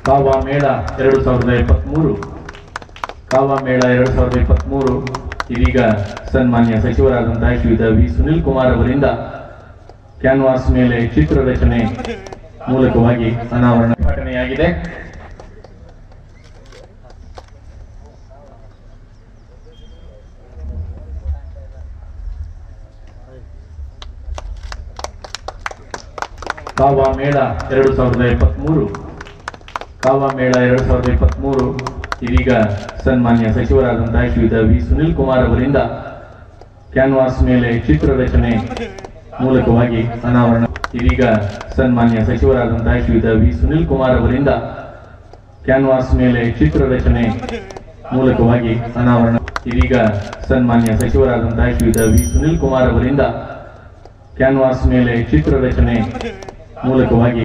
ಕಾವಾ ಮೇಳ ಎರಡು ಸಾವಿರದ ಇಪ್ಪತ್ತ್ಮೂರು ಕಾವಾ ಮೇಳ ಎರಡು ಸಾವಿರದ ಇಪ್ಪತ್ತ್ಮೂರು ಇದೀಗ ಸನ್ಮಾನ್ಯ ಸಚಿವರಾದಂತಹ ಶ್ರೀಯುತ ವಿ ಸುನಿಲ್ ಕುಮಾರ್ ಅವರಿಂದ ಕ್ಯಾನ್ವಾಸ್ ಮೇಲೆ ಚಿತ್ರ ರಚನೆ ಮೂಲಕವಾಗಿ ಅನಾವರಣ ಉದ್ಘಾಟನೆಯಾಗಿದೆ ಕಾವಾ ಮೇಳ ಎರಡು ಸಾವಿರದ ಇಪ್ಪತ್ತ್ಮೂರು ಕಾವಾ ಮೇಳ ಎರಡು ಸಾವಿರದ ಇಪ್ಪತ್ತ್ಮೂರು ಇದೀಗ ಸನ್ಮಾನ್ಯ ಸಚಿವರಾದಂತಹ ಶ್ರೀಯುತ ವಿ ಸುನಿಲ್ ಕುಮಾರ್ ಅವರಿಂದ ಕ್ಯಾನ್ವಾಸ್ ಮೇಲೆ ಚಿತ್ರ ರಚನೆ ಮೂಲಕವಾಗಿ ಅನಾವರಣ ಇದೀಗ ಸನ್ಮಾನ್ಯ ಸಚಿವರಾದಂತಹ ಶ್ರೀಯುತ ವಿ ಸುನಿಲ್ ಕುಮಾರ್ ಅವರಿಂದ ಕ್ಯಾನ್ವಾಸ್ ಮೇಲೆ ಚಿತ್ರ ರಚನೆ ಮೂಲಕವಾಗಿ ಅನಾವರಣ ಇದೀಗ ಸನ್ಮಾನ್ಯ ಸಚಿವರಾದಂತಹ ಶ್ರೀಯುತ ವಿ ಸುನಿಲ್ ಕುಮಾರ್ ಅವರಿಂದ ಕ್ಯಾನ್ವಾಸ್ ಮೇಲೆ ಚಿತ್ರ ರಚನೆ ಮೂಲಕವಾಗಿ